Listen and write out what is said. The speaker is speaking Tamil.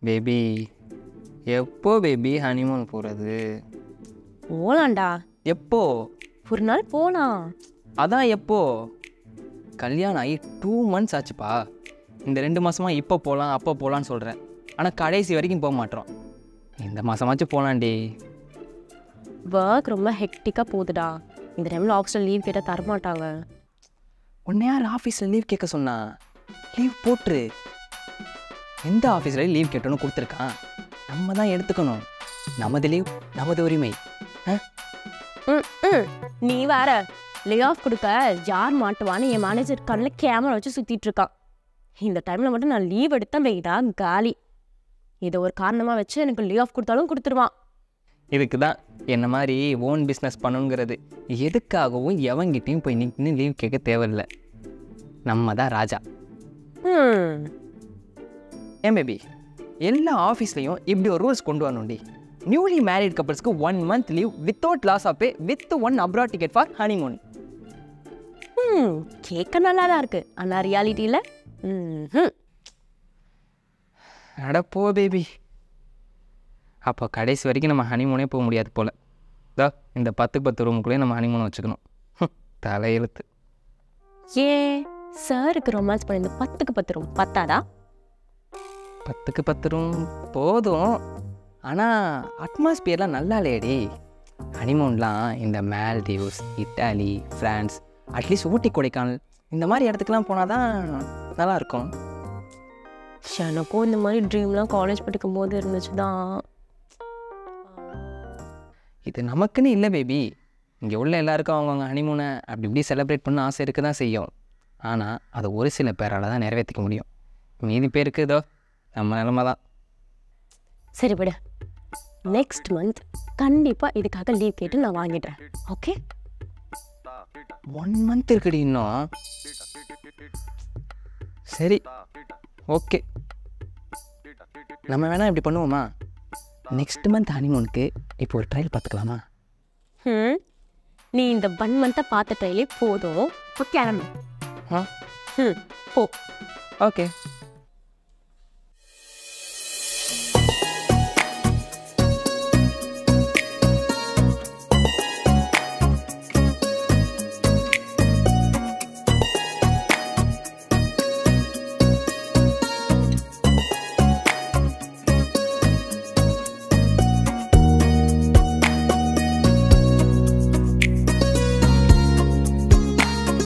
பேபி எப்போ பேபி ஹனிமூன் போகிறது போலாம்டா எப்போ ஒரு நாள் போலாம் அதான் எப்போ கல்யாணம் ஆகி டூ மந்த்ஸ் ஆச்சுப்பா இந்த ரெண்டு மாதமா இப்போ போகலாம் அப்போ போகலான்னு சொல்கிறேன் ஆனால் கடைசி வரைக்கும் போக மாட்டோம் இந்த மாதமாச்சும் போகலாண்டி ஒர்க் ரொம்ப ஹெக்டிக்காக போகுதுடா இந்த டைமில் ஆஃபீஸில் லீவ் கேட்டால் தரமாட்டாங்க உன்னை யார் ஆஃபீஸில் லீவ் கேட்க சொன்னா லீவ் போட்டுரு எந்த ஆஃபீஸில் லீவ் கேட்டோன்னு கொடுத்துருக்கான் நம்ம தான் எடுத்துக்கணும் நமது லீவ் நமது உரிமை ஆ ம் ம் நீ வேற லே ஆஃப் கொடுக்க யார் மாட்டுவான்னு என் மேனேஜர் கண்ணில் கேமரா வச்சு சுற்றிட்டு இருக்கான் இந்த டைமில் மட்டும் நான் லீவ் எடுத்தேன் வைடா காலி இதை ஒரு காரணமாக வச்சு எனக்கு லீவ் ஆஃப் கொடுத்தாலும் கொடுத்துருவான் இதுக்கு தான் என்ன மாதிரி ஓன் பிஸ்னஸ் பண்ணுங்கிறது எதுக்காகவும் எவங்கிட்டையும் போய் நின்று லீவ் கேட்க தேவையில்லை நம்ம தான் ராஜா ம் ஏன் பேபி எல்லா ஆஃபீஸ்லேயும் இப்படி ஒரு ரூல்ஸ் கொண்டு வரணும்டி நியூலி மேரிட் கப்பல்ஸ்க்கு one month leave without loss of pay with one abroad ticket for honeymoon ம் கேட்க நல்லா தான் இருக்கு ஆனால் ரியாலிட்டியில் ம் ம் அட போ பேபி அப்போ கடைசி வரைக்கும் நம்ம ஹனிமூனே போக முடியாது போல் இதோ இந்த பத்துக்கு பத்து ரூமுக்குள்ளேயே நம்ம ஹனிமூனை வச்சுக்கணும் ஹம், தலையெழுத்து ஏன் சாருக்கு ரொமான்ஸ் பண்ணி இந்த பத்துக்கு பத்து ரூம் பத்தாதா பத்துக்கு பத்து ரூம் போதும் ஆனால் அட்மாஸ்பியர்லாம் நல்லா இல்லையடி ஹனிமூன்லாம் இந்த Maldives Italy France at least Ooty Kodaikanal இந்த மாதிரி இடத்துக்குலாம் போனால் தான் நல்லாயிருக்கும் எனக்கும் இந்த மாதிரி ட்ரீம்லாம் காலேஜ் படிக்கும் போது இருந்துச்சு தான் இது நமக்குன்னு இல்லை பேபி இங்கே உள்ள எல்லாருக்கும் அவங்கவுங்க ஹனிமூனை அப்படி இப்படி செலிப்ரேட் பண்ண ஆசை இருக்க தான் செய்யும் ஆனால் அதை ஒரு சில பேரால் தான் நிறைவேற்றிக்க முடியும் மீதி பேருக்கு இதோ நம்ம நிலமை தான் சரி விடு நெக்ஸ்ட் மந்த் கண்டிப்பாக இதுக்காக லீவ் கேட்டு நான் வாங்கிடுறேன் ஓகே ஒன் மந்த் இருக்குடி இன்னும் சரி ஓகே நம்ம வேணால் இப்படி பண்ணுவோமா நெக்ஸ்ட் மந்த் ஹனிமூனுக்கு இப்போ ஒரு ட்ரையல் பார்த்துக்கலாமா ம் நீ இந்த ஒன் மந்த்தை பார்த்த ட்ரைலே போதும் இப்போ கிளம்பு ஆ ம் போ ஓகே